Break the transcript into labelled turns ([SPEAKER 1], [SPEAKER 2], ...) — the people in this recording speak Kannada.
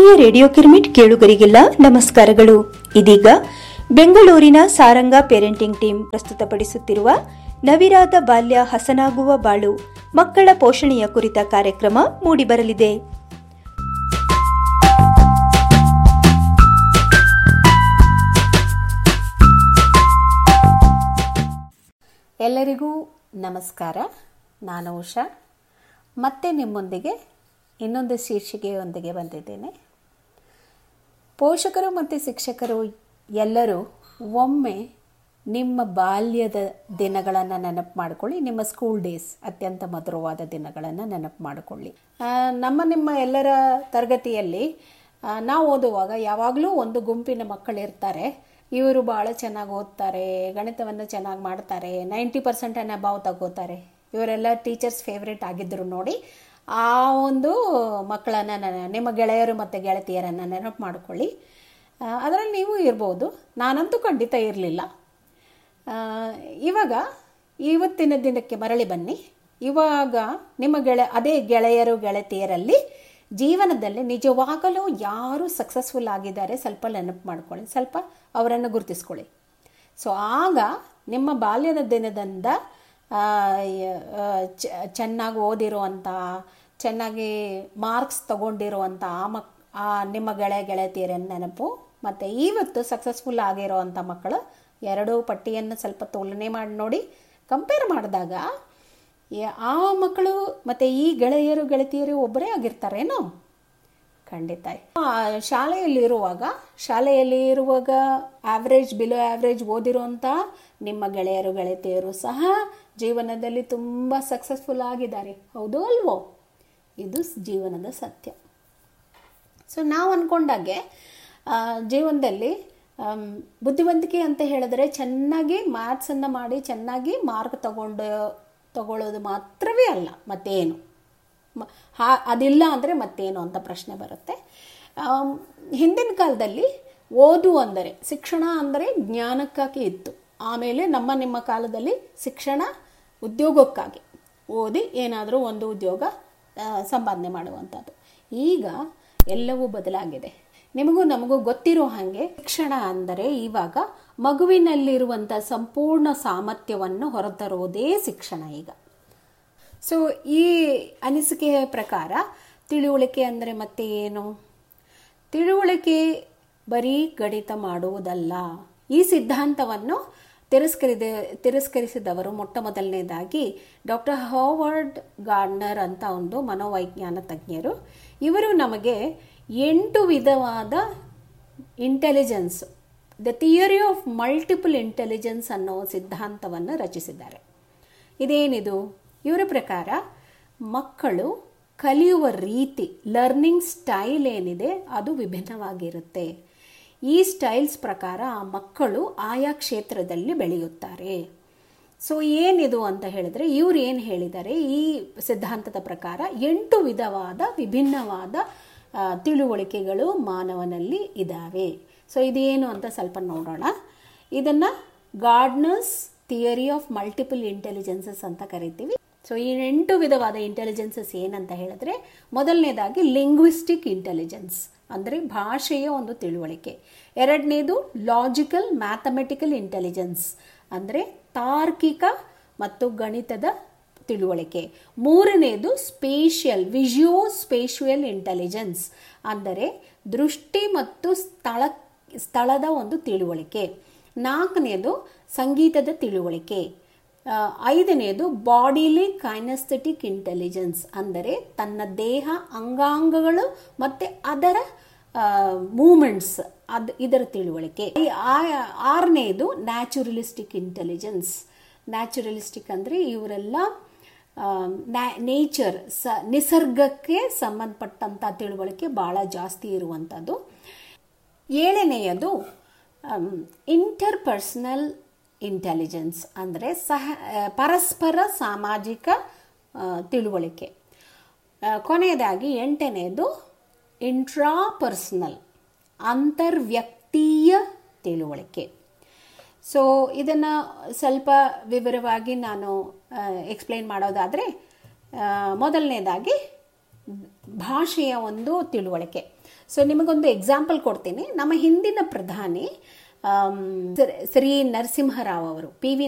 [SPEAKER 1] ಆತ್ಮೀಯ ರೇಡಿಯೋ ಕಿರ್ಮಿಟ್ ಕೇಳುಗರಿಗೆಲ್ಲ ನಮಸ್ಕಾರಗಳು ಇದೀಗ ಬೆಂಗಳೂರಿನ ಸಾರಂಗ ಪೇರೆಂಟಿಂಗ್ ಟೀಮ್ ಪ್ರಸ್ತುತಪಡಿಸುತ್ತಿರುವ ನವಿರಾದ ಬಾಲ್ಯ ಹಸನಾಗುವ ಬಾಳು ಮಕ್ಕಳ ಪೋಷಣೆಯ ಕುರಿತ ಕಾರ್ಯಕ್ರಮ ಮೂಡಿಬರಲಿದೆ
[SPEAKER 2] ಎಲ್ಲರಿಗೂ ನಮಸ್ಕಾರ ನಾನು ಉಷಾ ಮತ್ತೆ ನಿಮ್ಮೊಂದಿಗೆ ಇನ್ನೊಂದು ಶೀರ್ಷಿಕೆಯೊಂದಿಗೆ ಬಂದಿದ್ದೇನೆ ಪೋಷಕರು ಮತ್ತು ಶಿಕ್ಷಕರು ಎಲ್ಲರೂ ಒಮ್ಮೆ ನಿಮ್ಮ ಬಾಲ್ಯದ ದಿನಗಳನ್ನು ನೆನಪು ಮಾಡಿಕೊಳ್ಳಿ ನಿಮ್ಮ ಸ್ಕೂಲ್ ಡೇಸ್ ಅತ್ಯಂತ ಮಧುರವಾದ ದಿನಗಳನ್ನು ನೆನಪು ಮಾಡಿಕೊಳ್ಳಿ ಆ, ನಮ್ಮ ನಿಮ್ಮ ಎಲ್ಲರ ತರಗತಿಯಲ್ಲಿ ಆ, ನಾವು ಓದುವಾಗ ಯಾವಾಗಲೂ ಒಂದು ಗುಂಪಿನ ಮಕ್ಕಳಿರ್ತಾರೆ ಇವರು ಭಾಳ ಚೆನ್ನಾಗಿ ಓದ್ತಾರೆ ಗಣಿತವನ್ನು ಚೆನ್ನಾಗಿ ಮಾಡ್ತಾರೆ ನೈಂಟಿ ಪರ್ಸೆಂಟನ್ನು ಅಬಾವ್ ತಗೋತಾರೆ ಇವರೆಲ್ಲ ಟೀಚರ್ಸ್ ಫೇವ್ರೇಟ್ ಆಗಿದ್ದರು ನೋಡಿ ಆ ಒಂದು ಮಕ್ಕಳನ್ನು ನೆನ- ನಿಮ್ಮ ಗೆಳೆಯರು ಮತ್ತು ಗೆಳತಿಯರನ್ನು ನೆನಪು ಮಾಡಿಕೊಳ್ಳಿ ಅದರಲ್ಲಿ ನೀವು ಇರ್ಬೋದು ನಾನಂತೂ ಖಂಡಿತ ಇರಲಿಲ್ಲ ಇವಾಗ ಇವತ್ತಿನ ದಿನಕ್ಕೆ ಮರಳಿ ಬನ್ನಿ ಇವಾಗ ನಿಮ್ಮ ಗೆಳೆ ಅದೇ ಗೆಳೆಯರು ಗೆಳತಿಯರಲ್ಲಿ ಜೀವನದಲ್ಲಿ ನಿಜವಾಗಲೂ ಯಾರು ಸಕ್ಸಸ್ಫುಲ್ ಆಗಿದ್ದಾರೆ ಸ್ವಲ್ಪ ನೆನಪು ಮಾಡ್ಕೊಳ್ಳಿ ಸ್ವಲ್ಪ ಅವರನ್ನು ಗುರುತಿಸ್ಕೊಳ್ಳಿ ಸೊ ಆಗ ನಿಮ್ಮ ಬಾಲ್ಯದ ದಿನದಿಂದ ಆ, ಯ- ಆ, ಚ- ಚೆನ್ನಾಗಿ ಓದಿರುವಂಥ ಚೆನ್ನಾಗಿ ಮಾರ್ಕ್ಸ್ ತಗೊಂಡಿರುವಂಥ ಆ ಮಕ್ ಆ ನಿಮ್ಮ ಗೆಳೆಯ ಗೆಳತಿಯರ ನೆನಪು ಮತ್ತು ಇವತ್ತು ಸಕ್ಸಸ್ಫುಲ್ ಆಗಿರುವಂಥ ಮಕ್ಕಳು ಎರಡೂ ಪಟ್ಟಿಯನ್ನು ಸ್ವಲ್ಪ ತುಲನೆ ಮಾಡಿ ನೋಡಿ ಕಂಪೇರ್ ಮಾಡಿದಾಗ ಯ- ಆ ಮಕ್ಕಳು ಮತ್ತು ಈ ಗೆಳೆಯರು ಗೆಳತಿಯರು ಒಬ್ಬರೇ ಆಗಿರ್ತಾರೇನೋ ಖಂಡಿತ ಆ, ಶಾಲೆಯಲ್ಲಿರುವಾಗ ಶಾಲೆಯಲ್ಲಿ ಇರುವಾಗ ಆವ್ರೇಜ್ ಬಿಲೋ ಆವ್ರೇಜ್ ಓದಿರುವಂಥ ನಿಮ್ಮ ಗೆಳೆಯರು ಗೆಳತಿಯರು ಸಹ ಜೀವನದಲ್ಲಿ ತುಂಬ ಸಕ್ಸಸ್ಫುಲ್ ಆಗಿದ್ದಾರೆ ಹೌದು ಅಲ್ವೋ ಇದು ಸ್- ಜೀವನದ ಸತ್ಯ ಸೊ ನಾವು ಅಂದ್ಕೊಂಡಾಗೆ ಆ, ಜೀವನದಲ್ಲಿ ಆಮ್, ಬುದ್ಧಿವಂತಿಕೆ ಅಂತ ಹೇಳಿದ್ರೆ ಚೆನ್ನಾಗಿ ಮ್ಯಾಥ್ಸನ್ನು ಮಾಡಿ ಚೆನ್ನಾಗಿ ಮಾರ್ಕ್ ತಗೊಂಡು ತಗೊಳ್ಳೋದು ಮಾತ್ರವೇ ಅಲ್ಲ ಮತ್ತೇನು ಮ- ಹಾ ಅದಿಲ್ಲ ಅಂದರೆ ಮತ್ತೇನು ಅಂತ ಪ್ರಶ್ನೆ ಬರುತ್ತೆ ಆಮ್, ಹಿಂದಿನ ಕಾಲದಲ್ಲಿ ಓದು ಅಂದರೆ ಶಿಕ್ಷಣ ಅಂದರೆ ಜ್ಞಾನಕ್ಕಾಗಿ ಇತ್ತು ಆಮೇಲೆ ನಮ್ಮ ನಿಮ್ಮ ಕಾಲದಲ್ಲಿ ಶಿಕ್ಷಣ ಉದ್ಯೋಗಕ್ಕಾಗಿ ಓದಿ ಏನಾದರೂ ಒಂದು ಉದ್ಯೋಗ ಆ, ಸಂಪಾದನೆ ಮಾಡುವಂಥದ್ದು ಈಗ ಎಲ್ಲವೂ ಬದಲಾಗಿದೆ ನಿಮಗೂ ನಮಗೂ ಗೊತ್ತಿರೋ ಹಾಗೆ ಶಿಕ್ಷಣ ಅಂದರೆ ಇವಾಗ ಮಗುವಿನಲ್ಲಿರುವಂಥ ಸಂಪೂರ್ಣ ಸಾಮರ್ಥ್ಯವನ್ನು ಹೊರತರುವುದೇ ಶಿಕ್ಷಣ ಈಗ ಸೊ ಈ ಅನಿಸಿಕೆಯ ಪ್ರಕಾರ ತಿಳುವಳಿಕೆ ಅಂದರೆ ಮತ್ತೆ ಏನು ತಿಳುವಳಿಕೆ ಬರೀ ಗಣಿತ ಮಾಡುವುದಲ್ಲ ಈ ಸಿದ್ಧಾಂತವನ್ನು ತಿರಸ್ಕರಿದ ತಿರಸ್ಕರಿಸಿದವರು ಮೊಟ್ಟ ಮೊದಲನೇದಾಗಿ ಡಾಕ್ಟರ್ ಹಾವರ್ಡ್ ಗಾರ್ಡ್ನರ್ ಅಂತ ಒಂದು ಮನೋವೈಜ್ಞಾನ ತಜ್ಞರು ಇವರು ನಮಗೆ ಎಂಟು ವಿಧವಾದ intelligence the theory of multiple intelligence ಅನ್ನೋ ಸಿದ್ಧಾಂತವನ್ನು ರಚಿಸಿದ್ದಾರೆ ಇದೇನಿದು ಇವರ ಪ್ರಕಾರ ಮಕ್ಕಳು ಕಲಿಯುವ ರೀತಿ ಲರ್ನಿಂಗ್ ಸ್ಟೈಲ್ ಏನಿದೆ ಅದು ವಿಭಿನ್ನವಾಗಿರುತ್ತೆ ಈ ಸ್ಟೈಲ್ಸ್ ಪ್ರಕಾರ ಆ ಮಕ್ಕಳು ಆಯಾ ಕ್ಷೇತ್ರದಲ್ಲಿ ಬೆಳೆಯುತ್ತಾರೆ ಸೊ ಏನಿದು ಅಂತ ಹೇಳಿದ್ರೆ ಇವ್ರು ಏನು ಹೇಳಿದ್ದಾರೆ ಈ ಸಿದ್ಧಾಂತದ ಪ್ರಕಾರ ಎಂಟು ವಿಧವಾದ ವಿಭಿನ್ನವಾದ ಆ, ತಿಳುವಳಿಕೆಗಳು ಮಾನವನಲ್ಲಿ ಇದ್ದಾವೆ ಸೊ ಇದೇನು ಅಂತ ಸ್ವಲ್ಪ ನೋಡೋಣ ಇದನ್ನು Gardner's theory of multiple intelligences ಅಂತ ಕರಿತೀವಿ ಸೊ ಈ ಎಂಟು ವಿಧವಾದ ಇಂಟೆಲಿಜೆನ್ಸಸ್ ಏನಂತ ಹೇಳಿದ್ರೆ ಮೊದಲನೇದಾಗಿ ಲಿಂಗ್ವಿಸ್ಟಿಕ್ ಇಂಟೆಲಿಜೆನ್ಸ್ ಅಂದರೆ ಭಾಷೆಯ ಒಂದು ತಿಳುವಳಿಕೆ ಎರಡನೇದು ಲಾಜಿಕಲ್ ಮ್ಯಾಥಮೆಟಿಕಲ್ ಇಂಟೆಲಿಜೆನ್ಸ್ ಅಂದರೆ ತಾರ್ಕಿಕ ಮತ್ತು ಗಣಿತದ ತಿಳುವಳಿಕೆ ಮೂರನೇದು ಸ್ಪೇಷಿಯಲ್ ವಿಜುವೋ ಸ್ಪೇಷಿಯಲ್ ಇಂಟೆಲಿಜೆನ್ಸ್ ಅಂದರೆ ದೃಷ್ಟಿ ಮತ್ತು ಸ್ಥಳ ಸ್ಥಳದ ಒಂದು ತಿಳುವಳಿಕೆ ನಾಲ್ಕನೇದು ಸಂಗೀತದ ತಿಳುವಳಿಕೆ ಆ, ಐದನೇದು ಬಾಡಿಲಿ ಕೈನಸ್ಥೆಟಿಕ್ ಇಂಟೆಲಿಜೆನ್ಸ್ ಅಂದರೆ ತನ್ನ ದೇಹ ಅಂಗಾಂಗಗಳು ಮತ್ತು ಅದರ ಮೂಮೆಂಟ್ಸ್ ಅದು ಇದರ ತಿಳುವಳಿಕೆ ಈ ಆ- ಆರನೇದು ನ್ಯಾಚುರಲಿಸ್ಟಿಕ್ ಇಂಟೆಲಿಜೆನ್ಸ್ ನ್ಯಾಚುರಲಿಸ್ಟಿಕ್ ಅಂದರೆ ಇವರೆಲ್ಲ ನೇಚರ್ ಸ ನಿಸರ್ಗಕ್ಕೆ ಸಂಬಂಧಪಟ್ಟಂಥ ತಿಳುವಳಿಕೆ ಭಾಳ ಜಾಸ್ತಿ ಇರುವಂಥದ್ದು ಏಳನೆಯದು ಇಂಟರ್ಪರ್ಸನಲ್ ಇಂಟೆಲಿಜೆನ್ಸ್ ಅಂದರೆ ಸಹ ಆ, ಪರಸ್ಪರ ಸಾಮಾಜಿಕ ಆ, ತಿಳುವಳಿಕೆ ಆ, ಕೊನೆಯದಾಗಿ ಎಂಟನೆಯದು ಇಂಟ್ರಾಪರ್ಸನಲ್ ಅಂತರ್ವ್ಯಕ್ತೀಯ ತಿಳುವಳಿಕೆ ಸೊ ಇದನ್ನು ಸ್ವಲ್ಪ ವಿವರವಾಗಿ ನಾನು ಎಕ್ಸ್ಪ್ಲೈನ್ ಮಾಡೋದಾದರೆ ಮೊದಲನೇದಾಗಿ ಭಾಷೆಯ ಒಂದು ತಿಳುವಳಿಕೆ ಸೊ ನಿಮಗೊಂದು ಎಕ್ಸಾಂಪಲ್ ಕೊಡ್ತೀನಿ ನಮ್ಮ ಹಿಂದಿನ ಪ್ರಧಾನಿ ಆಮ್, ಶ್ರೀ ನರಸಿಂಹರಾವ್ ಅವರು ಪಿ ವಿ